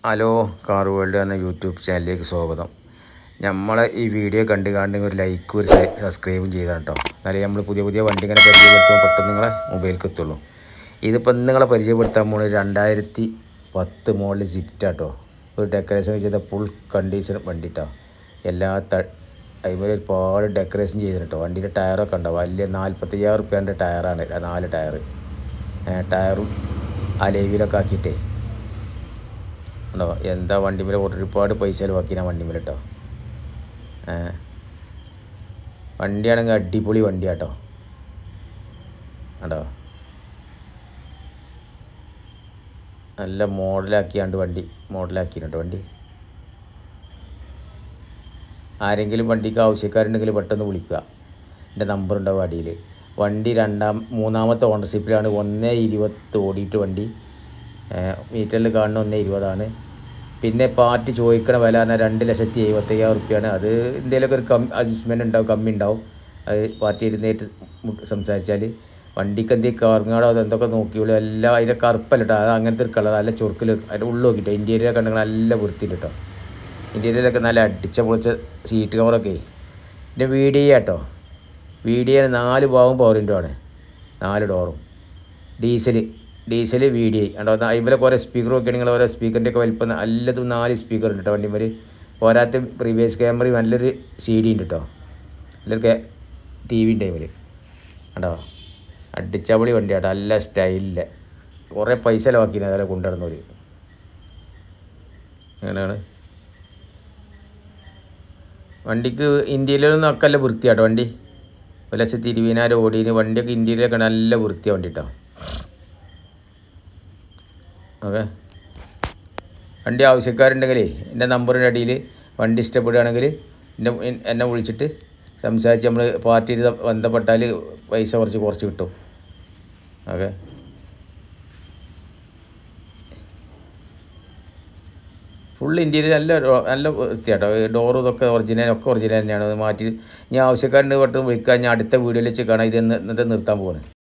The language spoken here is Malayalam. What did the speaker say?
ഹലോ കാർ വേൾഡ് എന്ന യൂട്യൂബ് ചാനലിലേക്ക് സ്വാഗതം നമ്മളെ ഈ വീഡിയോ കണ്ട് കണ്ട് ഒരു ലൈക്കും ഒരു സബ്സ്ക്രൈബും ചെയ്താണ് കേട്ടോ എന്നാലേ നമ്മൾ പുതിയ പുതിയ വണ്ടി ഇങ്ങനെ പരിചയപ്പെടുത്തുമ്പോൾ പെട്ടെന്ന് നിങ്ങളെ മൊബൈലിലേക്ക് എത്തുള്ളൂ ഇതിപ്പോൾ നിങ്ങളെ പരിചയപ്പെടുത്താൻ പോകുന്നത് രണ്ടായിരത്തി പത്ത് മോഡൽ സ്വിഫ്റ്റ് കേട്ടോ ഒരു ഡെക്കറേഷൻ ചെയ്ത ഫുൾ കണ്ടീഷൻ വണ്ടി കേട്ടോ എല്ലാ ത അതുപോലെ ഒരുപാട് ഡെക്കറേഷൻ ചെയ്തിട്ടുണ്ട് കേട്ടോ വണ്ടിയുടെ ടയറൊക്കെ ഉണ്ടോ വലിയ നാൽപ്പത്തയ്യായിരം റുപ്യേൻ്റെ ടയറാണ് നാല് ടയർ ടയറും അലേവിലൊക്കെ ആക്കിയിട്ടേ ഉണ്ടോ എന്താ വണ്ടിമേൽ ഒരുപാട് പൈസ ചിലവാക്കിനാ വണ്ടിമേൽ കേട്ടോ ഏ വണ്ടിയാണെങ്കിൽ അടിപൊളി വണ്ടിയാട്ടോ കണ്ടോ നല്ല മോഡലാക്കിയാണ്ട് വണ്ടി മോഡലാക്കിയിട്ടുണ്ട് വണ്ടി ആരെങ്കിലും വണ്ടിക്ക് ആവശ്യക്കാരുണ്ടെങ്കിൽ പെട്ടെന്ന് വിളിക്കുക എൻ്റെ നമ്പർ ഉണ്ടാവും അടിയിൽ വണ്ടി രണ്ടാം മൂന്നാമത്തെ ഓണർഷിപ്പിലാണ് ഒന്ന് ഇരുപത്ത് ഓടിയിട്ട് വണ്ടി മീറ്ററിൽ കാണുന്ന ഒന്ന് ഇരുപതാണ് പിന്നെ പാർട്ടി ചോദിക്കണ വില പറഞ്ഞാൽ രണ്ട് ലക്ഷത്തി എഴുപത്തയ്യായിരം റുപ്യാണ് അത് എന്തെങ്കിലുമൊക്കെ ഒരു കം അഡ്ജസ്റ്റ്മെൻറ്റ് ഉണ്ടാവും കമ്മി ഉണ്ടാവും അത് പാർട്ടി ഇരുന്നേറ്റ് മുട്ട് സംസാരിച്ചാൽ വണ്ടിക്ക് എന്തെങ്കിലും കറങ്ങാടോ അത് എന്തൊക്കെ നോക്കിയുള്ളൂ എല്ലാം അതിൻ്റെ കറുപ്പല്ല കേട്ടോ അത് അങ്ങനത്തെ ഒരു കളർ നല്ല ചൊറുക്കിൽ അതിൻ്റെ ഉള്ളു നോക്കിട്ടോ ഇൻറ്റീരിയറൊക്കെ ഉണ്ടെങ്കിൽ നല്ല വൃത്തിയുണ്ട് കേട്ടോ ഇൻറ്റീരിയലൊക്കെ നല്ല അടിച്ച പൊളിച്ച സീറ്റ് കവറൊക്കെ പിന്നെ വീഡിയോ കേട്ടോ വീഡിയോ നാല് ഭാഗം പവറിൻ്റെ ആണ് നാല് ഡോറും ഡീസൽ ഡീസൽ വീഡിയോ കണ്ടോ അതിൽ കുറേ സ്പീക്കർ ഒക്കെ ആണെങ്കിൽ ഓരോ സ്പീക്കറിൻ്റെ ഒക്കെ വലിപ്പം നല്ലതും നാല് സ്പീക്കർ ഉണ്ട് കേട്ടോ വണ്ടിമേൽ പോരാത്ത പ്രീവിയസ് ക്യാമറ നല്ലൊരു സി ഡി ഉണ്ട് കേട്ടോ നല്ലൊരു ടി വി ഉണ്ട് അതിൽ കണ്ടോ അടിച്ചപൊളി വണ്ടി കേട്ടോ നല്ല സ്റ്റൈലില് കുറേ പൈസ ചിലവാക്കിയിരുന്നു അതേപോലെ കൊണ്ടുവരുന്നവർ അങ്ങനെയാണ് വണ്ടിക്ക് ഇന്ത്യയിലൊന്നും ഒക്കെ നല്ല വൃത്തിയാട്ടോ വണ്ടി ഒരു ലക്ഷത്തി ഇരുപതിനായിരം ഓടിന് വണ്ടിയൊക്കെ ഇന്ത്യയിലൊക്കെ നല്ല വൃത്തിയാണ് വണ്ടി കേട്ടോ ഓക്കെ വണ്ടി ആവശ്യക്കാരുണ്ടെങ്കിലേ എൻ്റെ നമ്പറിൻ്റെ അടിയിൽ വണ്ടി ഇഷ്ടപ്പെടുകയാണെങ്കിൽ എന്നെ എന്നെ വിളിച്ചിട്ട് സംസാരിച്ച് നമ്മൾ പാർട്ടിയിൽ ബന്ധപ്പെട്ടാൽ പൈസ കുറച്ച് കുറച്ച് കിട്ടും ഓക്കെ ഫുൾ ഇൻറ്റീരിയർ നല്ല നല്ല വൃത്തിയാട്ടോ ഡോറും ഇതൊക്കെ ഒറിജിനൽ ഒക്കെ ഒറിജിനൽ തന്നെയാണ് അത് മാറ്റി ഞാൻ ആവശ്യക്കാരൻ്റെ പെട്ടെന്ന് വിളിക്കാൻ ഞാൻ അടുത്ത വീഡിയോയിൽ വെച്ച് കാണാം ഇത് ഇന്നത്തെ നിർത്താൻ പോകുന്നത്